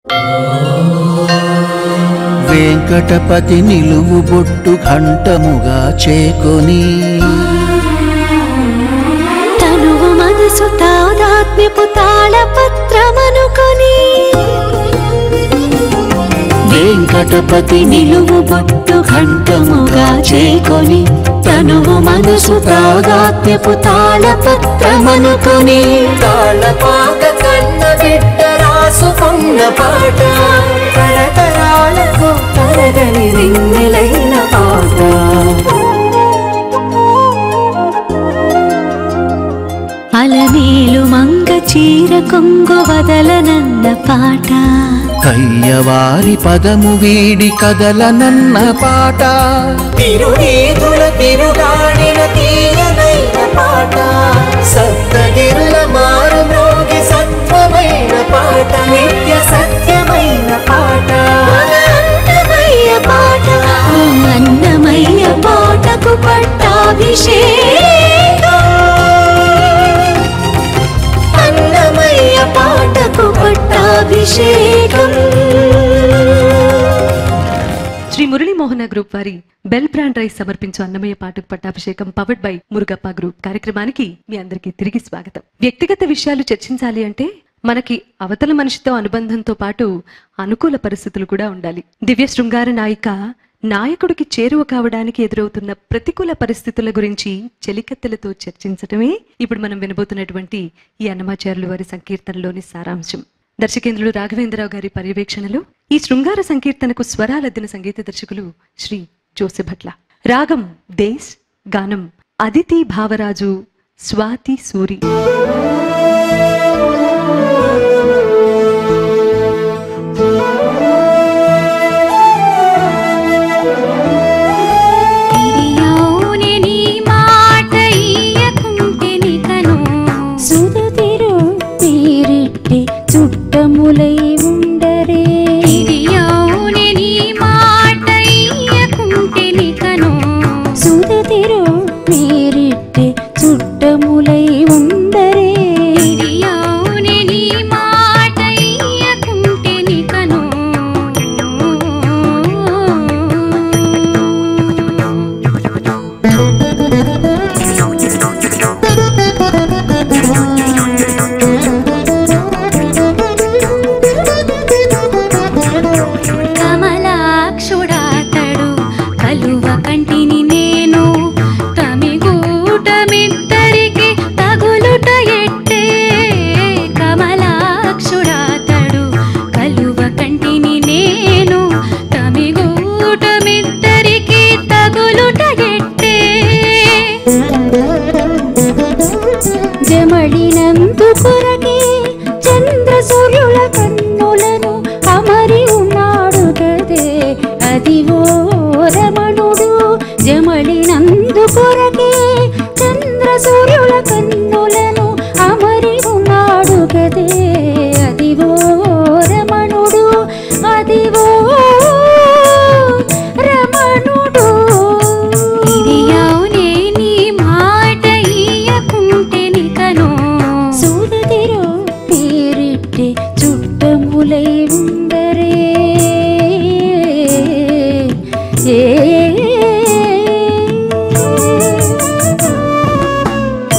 వెంకటపతి నిలువు బొట్టు ఘంటముగా చేకొని తనువు మనసు తాదాత్మ్యపు తాళపత్రమనుకొని వెంకటపతి నిలువు బొట్టు ఘంటముగా చేకొని తనువు మనసు తాదాత్మ్యపు తాళపత్రమనుకొని తాళపాక కన్న బిడ్డ రాసుకున్న పాట తరతరాలకు తరగని రింగిలైన పాట అలమేలు మంగ చీర కొంగు వదలనన్న పాట కయ్యవారి పదము వీడి కదలనన్న పాట తిరునీతుల తిరుగాడిన తీయనైన పాట సప్తగిరుల మారు మ్రోగి సత్వమైన పాట నిత్య సత్యమైన పాట మన అన్నమయ్య పాట ఆ అన్నమయ్య పాటకు పట్టాభిషేకం అన్నమయ్య పాటకు పట్టాభిషేకం శ్రీ మురళీమోహన గ్రూప్ వారి బెల్ బ్రాండ్ రైస్ సమర్పించు అన్నమయ్య పాటకు పట్టాభిషేకం పవర్డ్ బై మురుగప్ప గ్రూప్ కార్యక్రమానికి మీ అందరికీ తిరిగి స్వాగతం వ్యక్తిగత విషయాలు చర్చించాలి అంటే మనకి అవతల మనిషితో అనుబంధంతో పాటు అనుకూల పరిస్థితులు కూడా ఉండాలి దివ్య శృంగార నాయిక నాయకుడికి చేరువ కావడానికి ఎదురవుతున్న ప్రతికూల పరిస్థితుల గురించి చెలికత్తెలతో చర్చించటమే ఇప్పుడు మనం వినబోతున్నటువంటి ఈ అన్నమాచార్యులు వారి సంకీర్తనలోని సారాంశం దర్శకేంద్రులు రాఘవేంద్రరావు గారి పర్యవేక్షణలో ఈ శృంగార సంకీర్తనకు స్వరాలద్దిన సంగీత దర్శకులు శ్రీ జోసెభట్ల రాగం దేశ్ గానం అదితి భావరాజు స్వాతి సూరి తిరియావునే నీ మాట ఇయ్యకుంటే నికను సుధతిరు పేరిట్టి చుట్టములై ఉండరే తిరియావునే నీ మాట ఇయ్యకుంటే నికను సుధతిరు పేరిట్టి చుట్టములై ఉండరే తిరియావునే నీ మాట ఇయ్యకుంటే నికను కమలాక్షుడాతడు కలువ కంటిని నేను తమిగూటమిద్దరికి తగులుట ఎట్టే కమలాక్షుడాతడు కలువ కంటిని నేను తమిగూటమిద్దరికి తగులుట ఎట్టే జమడినందు కొరకే చంద్ర సూర్యుల కన్నులను అమరి ఉన్నాడు కదే అదివో రమణుడు జమడినందు కొరకే చంద్ర సూర్యుల కన్నులను అమరి ఉన్నాడు కదే అదివో రమణుడు అదివో రమణుడు ఇదియావునే నీ మాట ఇయ్యకుంటే నికను సూదతిరో పేరిట్టి చుట్టములై ఉండరే ఏ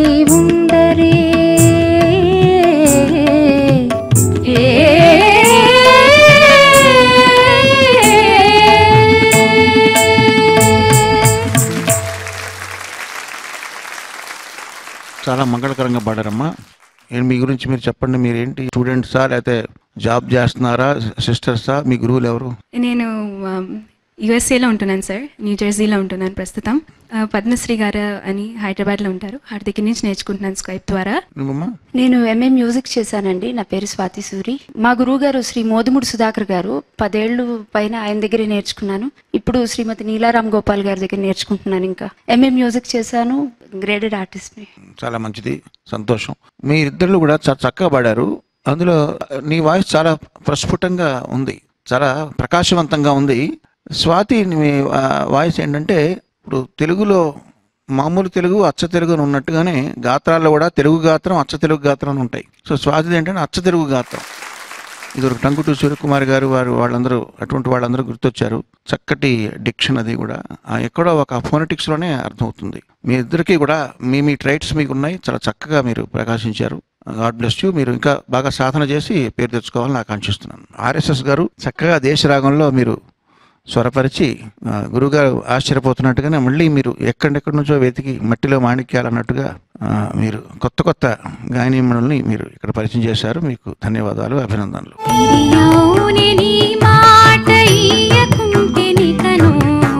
ఉండరే చాలా మంగళకరంగా పాడారమ్మా ఏం మీ గురించి మీరు చెప్పండి మీరేంటి స్టూడెంట్సా లేకపోతే జాబ్ చేస్తున్నారా సిస్టర్సా మీ గురువులు ఎవరు నేను యుఎస్ఏలో ఉంటున్నాను సార్ న్యూ జెర్సీలో ఉంటున్నాను ప్రస్తుతం ఆ, పద్మశ్రీ గారు అని హైదరాబాద్లో ఉంటారు వారి దగ్గర నుంచి నేర్చుకుంటున్నాను స్కైప్ ద్వారా నువ్వమ్మా నేను ఎంఏ మ్యూజిక్ చేశానండి నా పేరు స్వాతి సూరి మా గురువు గారు శ్రీ మోదుముడు సుధాకర్ గారు పదేళ్ళు పైన ఆయన దగ్గరే నేర్చుకున్నాను ఇప్పుడు శ్రీమతి నీలారాం గోపాల్ గారి దగ్గర నేర్చుకుంటున్నాను ఇంకా ఎంఏ మ్యూజిక్ చేశాను గ్రేడెడ్ ఆర్టిస్ట్ని చాలా మంచిది సంతోషం మీరిద్దరు కూడా చాలా చక్కగా పాడారు అందులో నీ వాయిస్ చాలా ప్రస్ఫుటంగా ఉంది చాలా ప్రకాశవంతంగా ఉంది స్వాతి మీ ఆ, వాయిస్ ఏంటంటే ఇప్పుడు తెలుగులో మామూలు తెలుగు అచ్చ తెలుగు అని ఉన్నట్టుగానే గాత్రాల్లో కూడా తెలుగు గాత్రం అచ్చ తెలుగు గాత్రం అని ఉంటాయి సో స్వాతిది ఏంటంటే అచ్చ తెలుగు గాత్రం ఇది ఒక టంకుటూ సూర్యకుమార్ గారు వారు వాళ్ళందరూ అటువంటి వాళ్ళందరూ గుర్తొచ్చారు చక్కటి డిక్షన్ అది కూడా ఆ ఎక్కడో ఒక ఫోనటిక్స్లోనే అర్థమవుతుంది మీ ఇద్దరికి కూడా మీ మీ ట్రైట్స్ మీకు ఉన్నాయి చాలా చక్కగా మీరు ప్రకాశించారు గాడ్ బ్లెస్ యూ మీరు ఇంకా బాగా సాధన చేసి పేరు తెచ్చుకోవాలని ఆకాంక్షిస్తున్నాను ఆర్ఎస్ఎస్ గారు చక్కగా దేశరాగంలో మీరు స్వరపరిచి ఆ, గురువుగారు ఆశ్చర్యపోతున్నట్టుగానే మళ్ళీ మీరు ఎక్కడెక్కడి నుంచో వెతికి మట్టిలో మాణిక్యాలు అన్నట్టుగా ఆ, మీరు కొత్త కొత్త గాయనీయములని మీరు ఇక్కడ పరిచయం చేశారు మీకు ధన్యవాదాలు అభినందనలు ఇదియౌనే నీ మాట ఇయ్యకుంటే నికను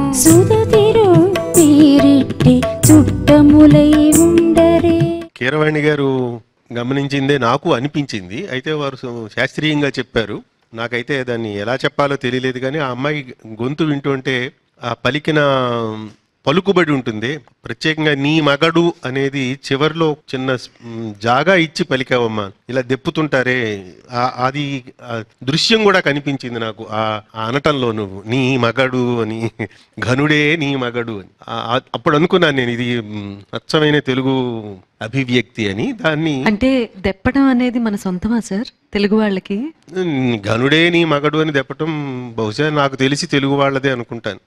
సుధతిరో పేరిట్టి చుట్టములై ఉండరే కీరవాణి గారు గమనించిందే నాకు అనిపించింది అయితే వారు సు- శాస్త్రీయంగా చెప్పారు నాకైతే దాన్ని ఎలా చెప్పాలో తెలియలేదు కానీ ఆ అమ్మాయి గొంతు వింటుంటే ఆ పలికిన పలుకుబడి ఉంటుంది ప్రత్యేకంగా నీ మగడు అనేది చివర్లో చిన్న స్- మ్, జాగా ఇచ్చి పలికావమ్మా ఇలా దెప్పుతుంటారే ఆ- అది ఆ దృశ్యం కూడా కనిపించింది నాకు ఆ ఆ అనటంలో నువ్వు నీ మగడు అని ఘనుడే నీ మగడు అని ఆ- ఆ- అప్పుడు అనుకున్నాను నేను ఇది మ్, అచ్చమైన తెలుగు అభివ్యక్తి అని దాన్ని అంటే దెప్పడం అనేది మన సొంతమా సార్ తెలుగు వాళ్ళకి మ్, ఘనుడే నీ మగడు అని దెప్పటం బహుశా నాకు తెలిసి తెలుగు వాళ్ళదే అనుకుంటాను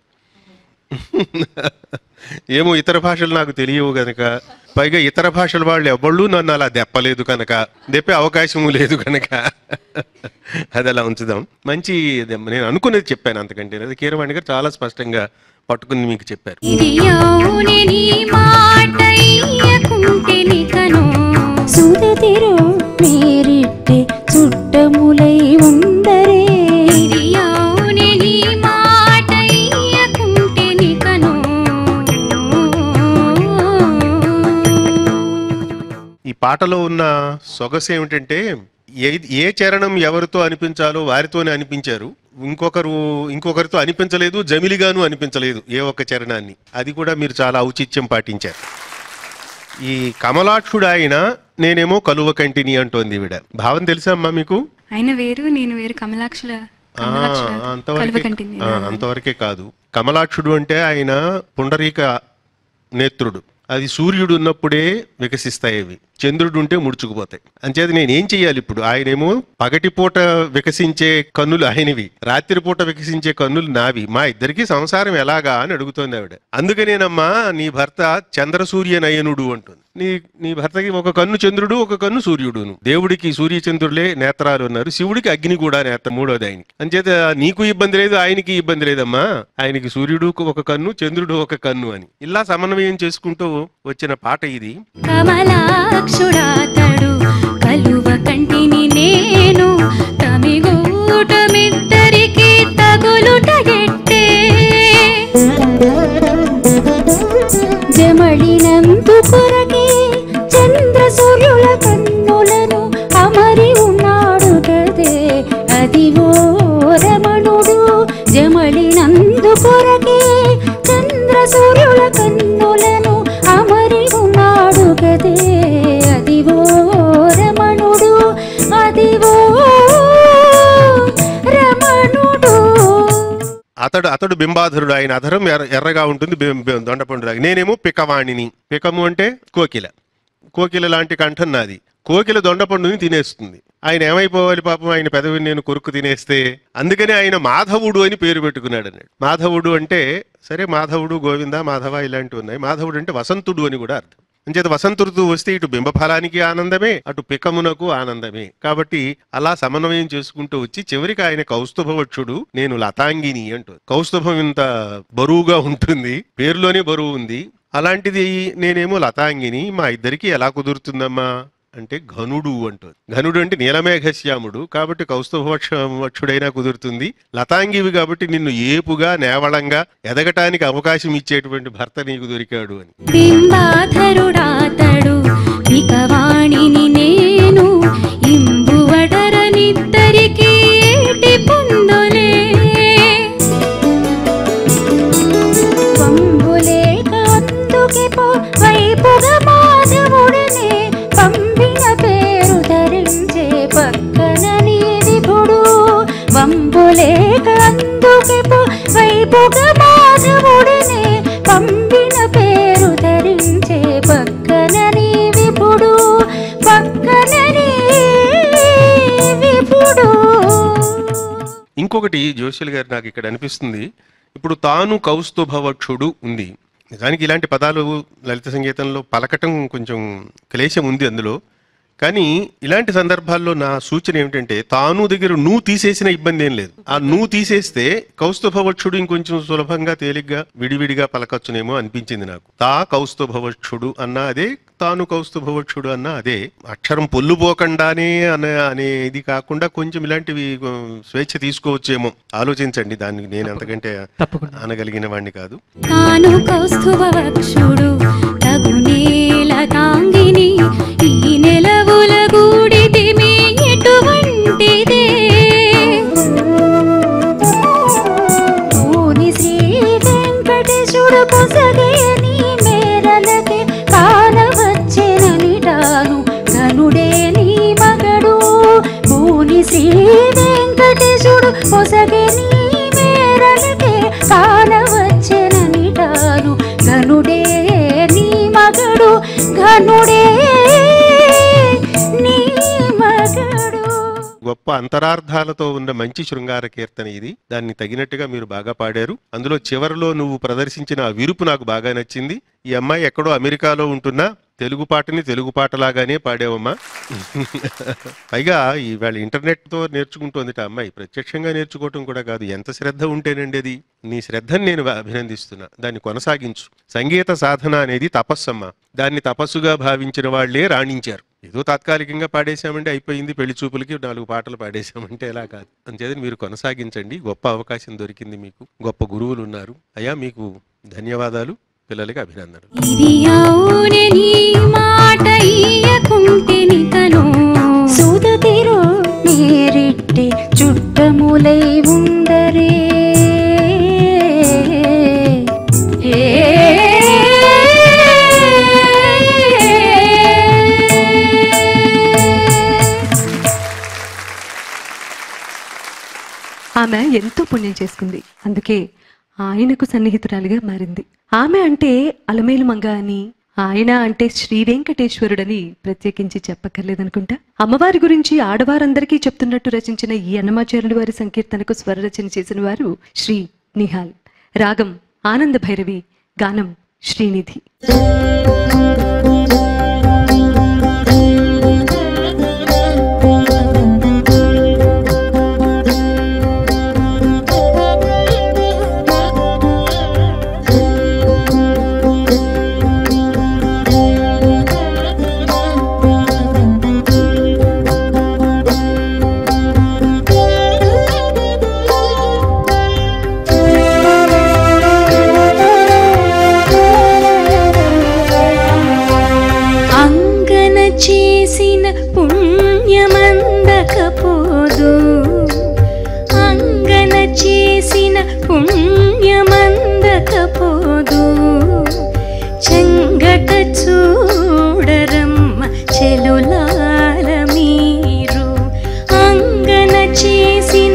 ఏమో ఇతర భాషలు నాకు తెలియవు కనుక పైగా ఇతర భాషల వాళ్ళు ఎవళ్ళు నన్ను అలా దెప్పలేదు కనుక దెప్పే అవకాశం లేదు కనుక అది అలా ఉంచుదాం మంచి దెమ్మ. నేను అనుకునేది చెప్పాను అంతకంటే అది కీరవాణి గారు చాలా స్పష్టంగా పట్టుకుని మీకు చెప్పారు ఇదియౌనే నీ మాట ఇయ్యకుంటే నికను సుధతిరో పేరిట్టి చుట్టములై ఉండరే ఇదియౌనే నీ మాట ఇయ్యకుంటే నికను ఈ పాటలో ఉన్న సొగసు ఏమిటంటే ఏ ఏ చరణం ఎవరితో అనిపించాలో వారితోనే అనిపించారు ఇంకొకరు ఇంకొకరితో అనిపించలేదు జమిలిగాను అనిపించలేదు ఏ ఒక్క చరణాన్ని అది కూడా మీరు చాలా ఔచిత్యం పాటించారు ఈ కమలాక్షుడు ఆయన నేనేమో కలువ కంటిని అంటోంది ఈవిడ భావం తెలుసా అమ్మా మీకు ఆయన వేరు నేను వేరు కమలాక్షుల ఆ, కమలాక్షుల అంతవరకే కలువకంటిని ఆ, అంతవరకే కాదు కమలాక్షుడు అంటే ఆయన పుండరీక నేత్రుడు అది సూర్యుడు ఉన్నప్పుడే వికసిస్తాయి అవి చంద్రుడు ఉంటే ముడుచుకుపోతాయి అంచేది నేను ఏం చెయ్యాలి ఇప్పుడు ఆయనేమో పగటిపూట వికసించే కన్నులు ఆయనవి రాత్రిపూట వికసించే కన్నులు నావి మా ఇద్దరికి సంసారం ఎలాగా అని అడుగుతోంది ఆవిడ అందుకనేనమ్మా నీ భర్త చంద్ర సూర్య నయనుడు అంటుంది నీ నీ భర్తకి ఒక కన్ను చంద్రుడు ఒక కన్ను సూర్యుడును దేవుడికి సూర్యచంద్రులే నేత్రాలు ఉన్నారు శివుడికి అగ్ని కూడా నేత్ర మూడోది ఆయనకి అంచేత నీకు ఇబ్బంది లేదు ఆయనకి ఇబ్బంది లేదమ్మా ఆయనకి సూర్యుడు ఒక కన్ను చంద్రుడు ఒక కన్ను అని ఇలా సమన్వయం చేసుకుంటూ వచ్చిన పాట ఇది కమలాక్షుడాతడు కలువ కంటిని నేను తమిగూటమిద్దరికి తగులుట ఎట్టే జమడినందు కొరకే చంద్ర సూర్యుల కన్నులను అమరి ఉన్నాడు కదే అదివో రమణుడు జమడినందు కొరకే చంద్ర సూర్యుల కన్నులను అమరి ఉన్నాడు కదే అదివో రమణుడు అదివో రమణుడు అతడు అతడు బింబాధరుడు ఆయన అధరం ఎర్ర ఎర్రగా ఉంటుంది బిం- బిం- దొండపండులాగా నేనేమో పికవాణిని పికము అంటే కోకిల కోకిల లాంటి కంఠం నాది కోకిల దొండపండుని తినేస్తుంది ఆయన ఏమైపోవాలి పాపం ఆయన పెదవిని నేను కొరుకు తినేస్తే అందుకని ఆయన మాధవుడు అని పేరు పెట్టుకున్నాడు అన్నాడు మాధవుడు అంటే సరే మాధవుడు గోవింద మాధవ ఇలాంటివి ఉన్నాయి మాధవుడు అంటే వసంతుడు అని కూడా అర్థం అంచేత వసంత ఋతువు వస్తే ఇటు బింబఫలానికి ఆనందమే అటు పికమునకు ఆనందమే కాబట్టి అలా సమన్వయం చేసుకుంటూ వచ్చి చివరికి ఆయన కౌస్తుభవక్షుడు నేను లతాంగిని అంటూ కౌస్తుభం ఇంత బరువుగా ఉంటుంది పేరులోనే బరువు ఉంది అలాంటిది నేనేమో లతాంగిని మా ఇద్దరికి ఎలా కుదురుతుందమ్మా అంటే ఘనుడు అంటుంది ఘనుడు అంటే నీలమేఘశ్యాముడు కాబట్టి కౌస్తుభవక్షుడైనా కుదురుతుంది లతాంగివి కాబట్టి నిన్ను ఏపుగా నేవళంగా ఎదగటానికి అవకాశం ఇచ్చేటువంటి భర్త నీకు దొరికాడు అని బింబాధరుడాతడు ఇకవాణిని నేను ఇంబువడరనిద్దరికి ఏటి పొందులే పంబులేక అందుకే పో వైపుగా మాధవుడనే పంపిన పేరు ధరించే పక్కన నీదిపుడు వంబులేక అందుకే పో వైపుగా మాధవుడనే పంపిన పేరు ధరించే పక్కన నీ విపుడు పక్కన నీ విపుడు ఇంకొకటి జోషుల్ గారు నాకు ఇక్కడ అనిపిస్తుంది ఇప్పుడు తాను కౌస్తుభవక్షుడు ఉంది నిజానికి ఇలాంటి పదాలు లలిత సంగీతంలో పలకటం కొంచెం క్లేశం ఉంది అందులో కానీ ఇలాంటి సందర్భాల్లో నా సూచన ఏమిటంటే తాను దగ్గర నువ్వు తీసేసిన ఇబ్బంది ఏం లేదు ఆ నువ్వు తీసేస్తే కౌస్తుభవక్షుడు ఇంకొంచెం సులభంగా తేలిగ్గా విడివిడిగా పలకచ్చునేమో అనిపించింది నాకు తా కౌస్తుభవక్షుడు అన్న అదే తాను కౌస్తుభవక్షుడు అన్న అదే అక్షరం పొల్లుపోకుండానే అనే అనేది కాకుండా కొంచెం ఇలాంటివి ఆ, స్వేచ్ఛ తీసుకోవచ్చేమో ఆలోచించండి దానికి నేను అంతకంటే తప్పకుండా. అనగలిగిన వాడిని కాదు తాను కౌస్తుభవక్షుడు తగునేల తాంగిని ఈ నెలవుల గూడిదిమి ఎటువంటిదే పూని శ్రీ వెంకటేశుడు పొసగేని మేరలకే కానవచ్చెననిటాను ధనుడే నీ మగడు పూని శ్రీ వెంకటేశుడు పొసగేని మేరలకే కానవచ్చెననిటాను ఘనుడే నీ మగడు ఘనుడే నీ మగడు గొప్ప అంతరార్థాలతో ఉన్న మంచి శృంగార కీర్తన ఇది దాన్ని తగినట్టుగా మీరు బాగా పాడారు అందులో చివరిలో నువ్వు ప్రదర్శించిన ఆ విరుపు నాకు బాగా నచ్చింది ఈ అమ్మాయి ఎక్కడో అమెరికాలో ఉంటున్నా తెలుగు పాటని తెలుగు పాటలాగానే పాడావమ్మా పైగా ఈవేళ ఇంటర్నెట్ తో నేర్చుకుంటోంది ఆ అమ్మాయి ప్రత్యక్షంగా నేర్చుకోవటం కూడా కాదు ఎంత శ్రద్ధ ఉంటేనండి అది నీ శ్రద్ధని నేను అభినందిస్తున్నా దాన్ని కొనసాగించు సంగీత సాధన అనేది తపస్సమ్మ దాన్ని తపస్సుగా భావించిన వాళ్లే రాణించారు ఏదో తాత్కాలికంగా పాడేశామంటే అయిపోయింది పెళ్లి చూపులకి నాలుగు పాటలు పాడేశామంటే ఎలా కాదు అంతేదని మీరు కొనసాగించండి గొప్ప అవకాశం దొరికింది మీకు గొప్ప గురువులు ఉన్నారు అయ్యా మీకు ధన్యవాదాలు పిల్లలకి అభినందనలు ఇది అవునే నీ మాట ఇయ్యకుంటిని కను సూదతిరు నేరిట్టి చుట్టములై ఉండరే ఏ ఆమె ఎంతో పుణ్యం చేసుకుంది అందుకే ఆయనకు సన్నిహితురాలిగా మారింది ఆమె అంటే అలమేలు మంగ అని ఆయన అంటే శ్రీ వెంకటేశ్వరుడని ప్రత్యేకించి చెప్పక్కర్లేదనుకుంటా అమ్మవారి గురించి ఆడవారందరికీ చెప్తున్నట్టు రచించిన ఈ అన్నమాచార్యుల వారి సంకీర్తనకు స్వరరచన చేసిన వారు శ్రీ నిహాల్ రాగం ఆనంద భైరవి గానం శ్రీనిధి అంగన చేసిన పుణ్యమందకపోదు అంగన చేసిన పుణ్యమందకపోదు చెంగట చూడరమ్మ చెలులాల మీరు అంగన చేసిన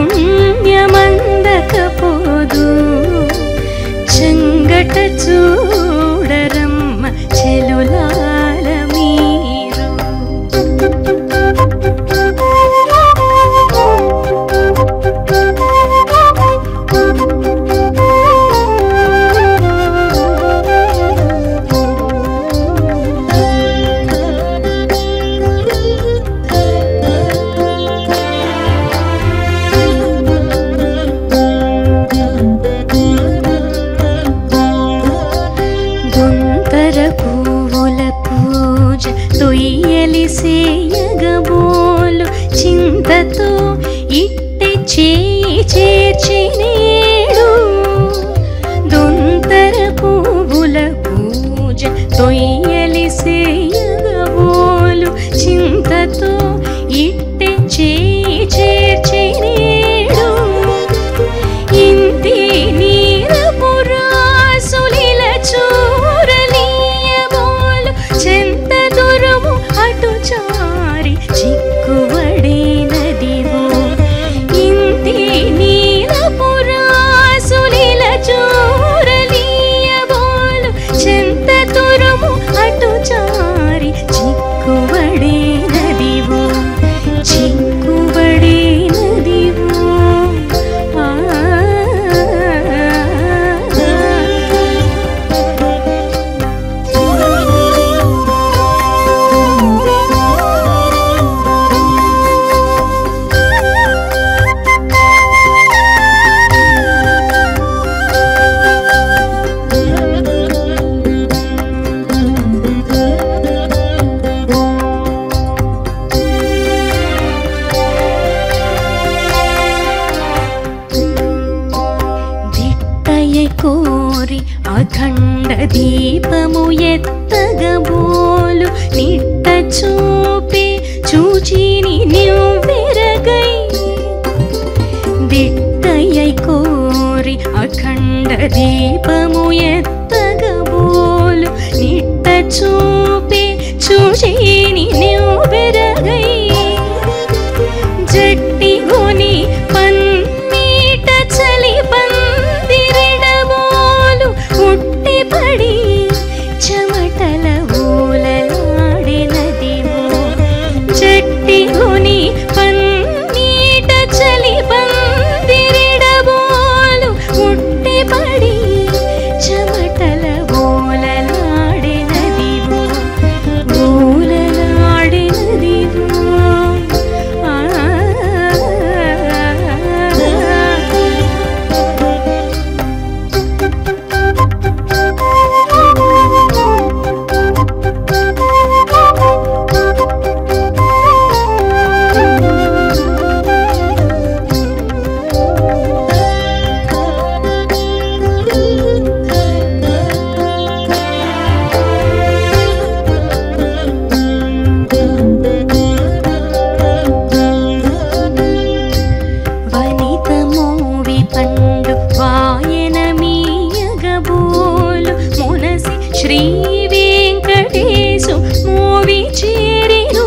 పుణ్యమందకపోదు చెంగట చూడరమ్మ చెలులాల మీరు తొయ్యలిసేయగబోలు చింతతో ఇట్టె చేయి చేర్చినేడు దొంతర పువ్వుల పూజ తొయ్యలిసేయగబోలు చింతతో ఇట్టె చేయి చేర్చినేడు ఇంటి నీరపురాసులిల చూరలీయబోలు చెంత దురుము అటు చారి చిక్కువడే నదివో ఇంటి నీరపురాసులిల చూరలీయబోలు చెంత దురుము అటు చారి చిక్కువడే నదివో చిక్కుబడే నదివో ఆ దిట్టయ కోరి అఖండ దీపము ఎత్తగబోలు నిట్ట చూపే చూచిని నివ్వెరగై దిట్టయ కోరి అఖండ దీపము ఎత్తగబోలు నిట్ట చూపే చూచిని నివ్వెరగై జట్టిగొని పన్నీట చలి పందిరిడబోలు ఉట్టిపడి చెమటల ఊలలాడినదివో జట్టిగొని పన్నీట చలి పందిరిడబోలు ఉట్టిపడి చెమటల ఊలలాడినదివో ఊలలాడినదివో ఆ వనిత మోవి పండు వాయన మీయగబోలు మునసి శ్రీ వెంకటేశు మోవి చేరిను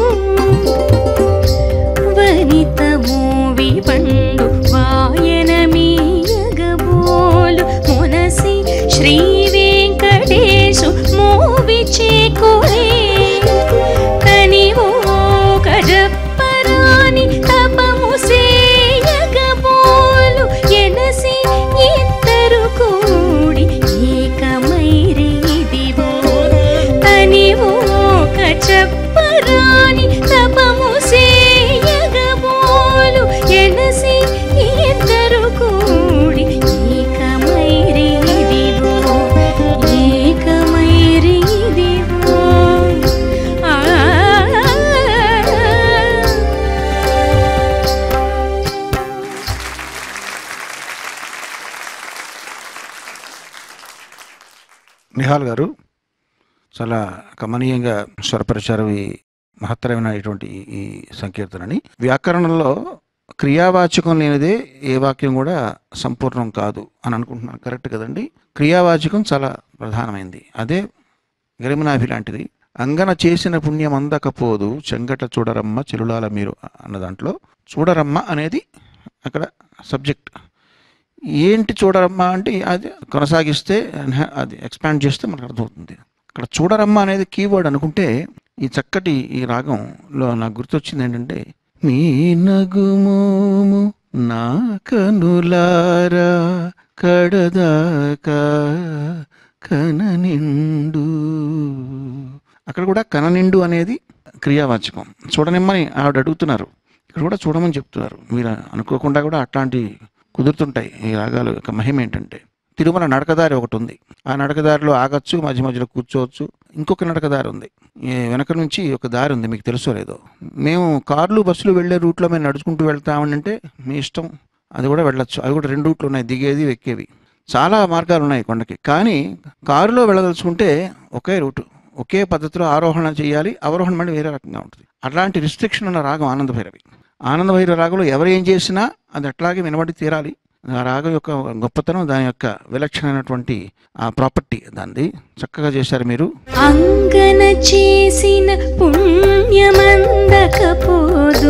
వనిత మోవి పండు వాయన మీయగబోలు మునసి శ్రీ వెంకటేశు మోవి చేకొరే కనివో కజప్పరాని తపము సేయగబోలు ఎనసి ఇద్దరు కూడి ఏకమైరిదివో తనివో కచప్పరాని తపము సేయగబోలు ఎనసి ఇద్దరు కూడి ఏకమైరిదివో ఏకమైరిదివో ఆ నిహాల్ గారు చాలా కమనీయంగా స్వరపరిచారు ఈ మహత్తరమైనటువంటి ఈ- ఈ సంకీర్తనని వ్యాకరణంలో క్రియావాచకం లేనిదే ఏ వాక్యం కూడా సంపూర్ణం కాదు అని అనుకుంటున్నాను కరెక్ట్ కదండి క్రియావాచకం చాలా ప్రధానమైంది అదే గరిమనాభి లాంటిది అంగన చేసిన పుణ్యం అందకపోదు చెంగట చూడరమ్మ చెలులాల మీరు అన్న దాంట్లో చూడరమ్మ అనేది అక్కడ సబ్జెక్ట్ ఏంటి చూడరమ్మా అంటే అది కొనసాగిస్తే ఎన్హా- అది ఎక్స్పాండ్ చేస్తే మనకు అర్థమవుతుంది అక్కడ చూడరమ్మా అనేది కీవర్డ్ అనుకుంటే ఈ చక్కటి ఈ రాగంలో నాకు గుర్తొచ్చింది ఏంటంటే నీ నగుమోము నా కనులారా కడదాకా కననిండు అక్కడ కూడా కననిండు అనేది క్రియావాచకం చూడనిమ్మని ఆవిడ అడుగుతున్నారు ఇక్కడ కూడా చూడమని చెప్తున్నారు మీరు అనుకోకుండా కూడా అట్లాంటి కుదురుతుంటాయి ఈ రాగాల యొక్క మహిమ ఏంటంటే తిరుమల నడకదారి ఒకటి ఉంది ఆ నడకదారిలో ఆగచ్చు మధ్య మధ్యలో కూర్చోవచ్చు ఇంకొక నడకదారి ఉంది ఈ వెనక నుంచి ఒక దారి ఉంది మీకు తెలుసో లేదో మేము కార్లు బస్సులు వెళ్ళే రూట్లో మేము నడుచుకుంటూ వెళ్తామంటే మీ ఇష్టం అది కూడా వెళ్ళొచ్చు అవి కూడా రెండు రూట్లు ఉన్నాయి దిగేది ఎక్కేవి చాలా మార్గాలు ఉన్నాయి కొండకి కానీ కారులో వెళ్ళదలుచుకుంటే ఒకే రూటు ఒకే పద్ధతిలో ఆరోహణ చేయాలి అవరోహణ మళ్ళీ వేరే రకంగా ఉంటుంది అట్లాంటి రిస్ట్రిక్షన్ ఉన్న రాగం ఆనంద భైరవి ఆనంద భైరవ రాగంలో ఎవరు ఏం చేసినా అది అట్లాగే వినబడి తీరాలి ఆ రాగం యొక్క గొప్పతనం దాని యొక్క విలక్షణమైనటువంటి ఆ ప్రాపర్టీ దాన్ని చక్కగా చేశారు మీరు అంగన చేసిన పుణ్యమందకపోదు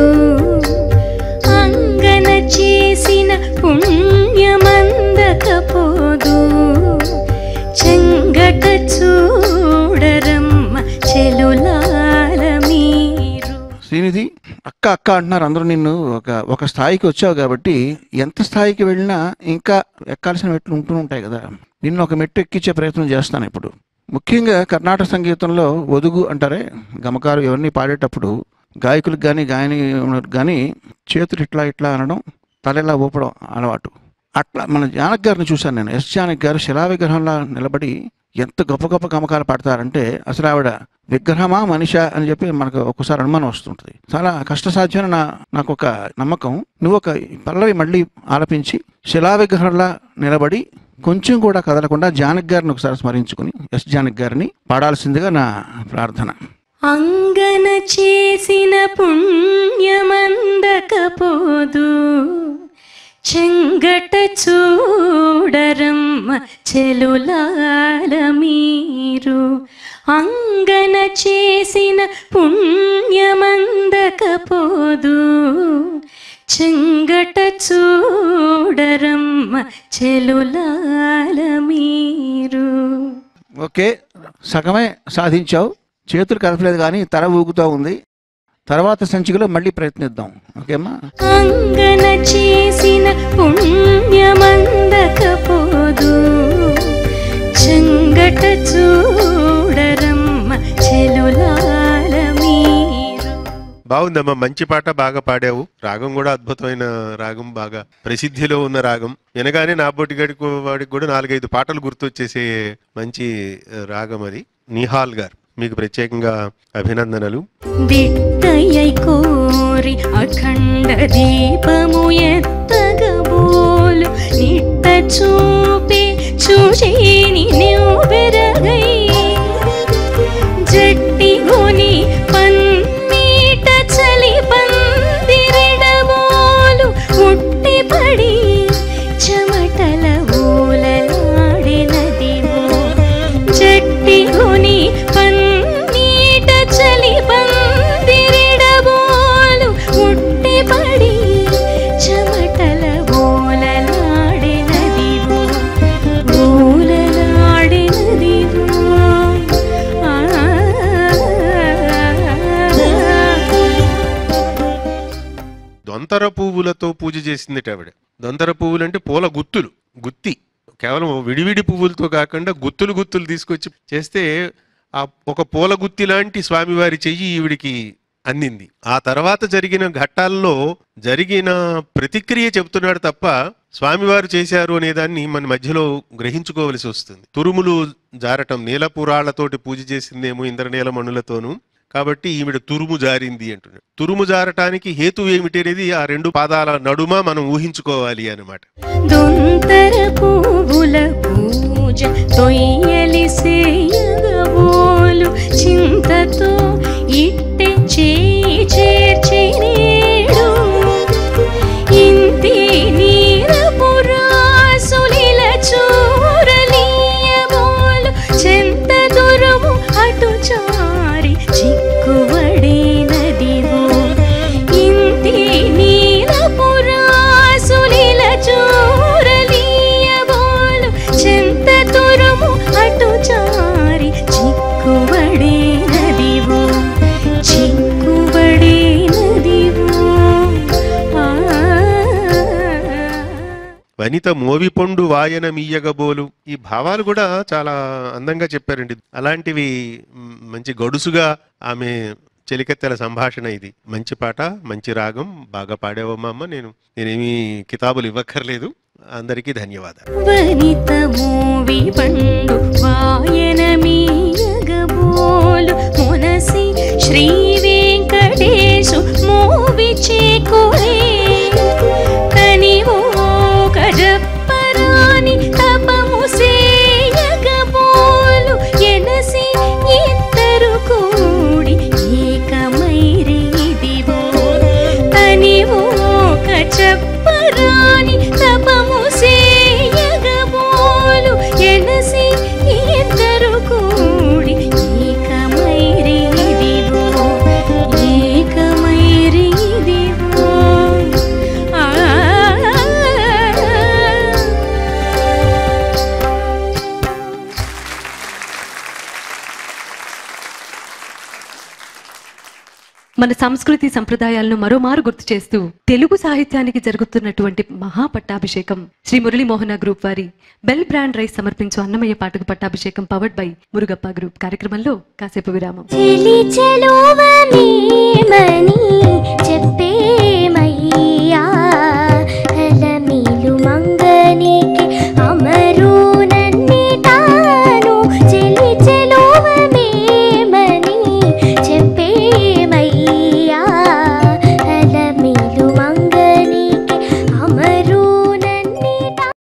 అంగన చేసిన పుణ్యమందకపోదు చెంగట చూడరమ్మ చెలులాల మీరు శ్రీనిధి అక్క అక్క అంటున్నారు అందరూ నిన్ను ఒక ఒక స్థాయికి వచ్చావు కాబట్టి ఎంత స్థాయికి వెళ్ళినా ఇంకా ఎక్కాల్సిన మెట్లు ఉంటూ ఉంటాయి కదా నిన్ను ఒక మెట్టు ఎక్కించే ప్రయత్నం చేస్తాను ఇప్పుడు ముఖ్యంగా కర్ణాటక సంగీతంలో ఒదుగు అంటారే గమకారు ఇవన్నీ పాడేటప్పుడు గాయకులకు కానీ గాయని కానీ చేతులు ఇట్లా ఇట్లా అనడం తలెలా ఊపడం అలవాటు అట్లా మన జానక్ గారిని చూశాను నేను ఎస్ జానక్ గారు శిలా విగ్రహంలా నిలబడి ఎంత గొప్ప గొప్ప గమకాలు పాడతారంటే అసలు ఆవిడ విగ్రహమా మనిషా అని చెప్పి మనకు ఒక్కసారి అనుమానం వస్తుంటుంది చాలా కష్టసాధ్యమైన నా నాకు ఒక నమ్మకం నువ్వు ఒక పల్లవి మళ్ళీ ఆలపించి శిలా విగ్రహంలా నిలబడి కొంచెం కూడా కదలకుండా జానక్ గారిని ఒకసారి స్మరించుకుని ఎస్ జానక్ గారిని పాడాల్సిందిగా నా ప్రార్థన అంగన చేసిన పుణ్యమందకపోదు చెంగట చూడరమ్మ చెలులాల మీరు అంగన చేసిన పుణ్యమందకపోదు చెంగట చూడరమ్మ చెలులాల మీరు ఓకే సగమే సాధించావు చేతులు కదపలేదు కానీ తల ఊగుతూ ఉంది తర్వాత సంచికలో మళ్ళీ ప్రయత్నిద్దాం ఓకేమ్మా అంగన చేసిన పుణ్యమందకపోదు చెంగట చూడరమ్మ చెలులాల మీరు బాగుందమ్మా మంచి పాట బాగా పాడావు రాగం కూడా అద్భుతమైన రాగం బాగా ప్రసిద్ధిలో ఉన్న రాగం వినగానే నా బొట్టి గడికి వాడికి కూడా నాలుగైదు పాటలు గుర్తొచ్చేసే మంచి ఆ, రాగం అది నిహాల్ గారు మీకు ప్రత్యేకంగా అభినందనలు దిట్టయ్యై కోరి అఖండ దీపము ఎత్తగబోలు నిట్ట చూపే చూచేని నువ్వెరగై జట్టి గుని పన్నీట చలి పందిరిడబోలు ఉట్టి పడి చెమటల ఊలలాడినదివో జట్టి గుని పన్నీట చలి పందిరిడబోలు ఉట్టి పడి చెమటల ఊలలాడినదివో ఊలలాడినదివో దొంతర పువ్వులతో పూజ చేసింది ఆవిడ దొంతర పువ్వులు అంటే పూల గుత్తులు గుత్తి కేవలం విడివిడి పువ్వులతో కాకుండా గుత్తులు గుత్తులు తీసుకొచ్చి చేస్తే ఆ ఒక పూల గుత్తి లాంటి స్వామివారి చెయ్యి ఈవిడికి అందింది ఆ తర్వాత జరిగిన ఘట్టాల్లో జరిగిన ప్రతిక్రియ చెబుతున్నాడు తప్ప స్వామివారు చేశారు అనే దాన్ని మన మధ్యలో గ్రహించుకోవలసి వస్తుంది తురుములు జారటం నీలపురాళ్లతోటి పూజ చేసిందేమో ఇంద్రనీల మణులతోనూ కాబట్టి ఈవిడ తురుము జారింది అంటున్నాడు తురుము జారటానికి హేతు ఏమిటి అనేది ఆ రెండు పాదాల నడుమ మనం ఊహించుకోవాలి అన్నమాట దొంతర పువ్వుల పూజ తొయ్యలి సేయగబోలు చింతతో ఇట్టె చేయి చేర్చి నేడు ఇంతి నీర పురాసులిల చూరలీయబోలు చెంత దురుము అటు చారి చిక్కువడే నదివో ఇంతి నీల పురాసులిల చూరలీయబోలు చెంత తురుము అటు చారి చిక్కువడే నదివో చిక్కువడే నదివో ఆ వనిత మోవిపొండు వాయన మీయగబోలు ఈ భావాలు కూడా చాలా అందంగా చెప్పారండి అలాంటివి మ్, మంచి గడుసుగా ఆమె చెలికెత్తెల సంభాషణ ఇది మంచి పాట మంచి రాగం బాగా పాడేవమ్మా అమ్మ నేను నేనేమి కితాబులు ఇవ్వక్కర్లేదు అందరికీ ధన్యవాదాలు వనిత మూవి పండు వాయన మీయగబోలు మునసి శ్రీ వెంకటేశు మూవి చేకూరే కనివో కజప్పరాని తపము సేయగబోలు ఎనసి ఇద్దరు కూడి ఏకమైరి ఇదివో తనివో కచప్పరాని తపము సేయగబోలు ఎనసి ఇద్దరు కూడి ఏకమైరి ఇదివో ఏకమైరి ఇదివో ఆ మన సంస్కృతి సంప్రదాయాలను మరోమారు గుర్తు చేస్తూ తెలుగు సాహిత్యానికి జరుగుతున్నటువంటి మహా పట్టాభిషేకం శ్రీ మురళీమోహన గ్రూప్ వారి బెల్ బ్రాండ్ రైస్ సమర్పించు అన్నమయ్య పాటకు పట్టాభిషేకం పవర్డ్ బై మురుగప్ప గ్రూప్ కార్యక్రమంలో కాసేపు విరామం చెలి చెలువమేమని చెప్పేమయ్యా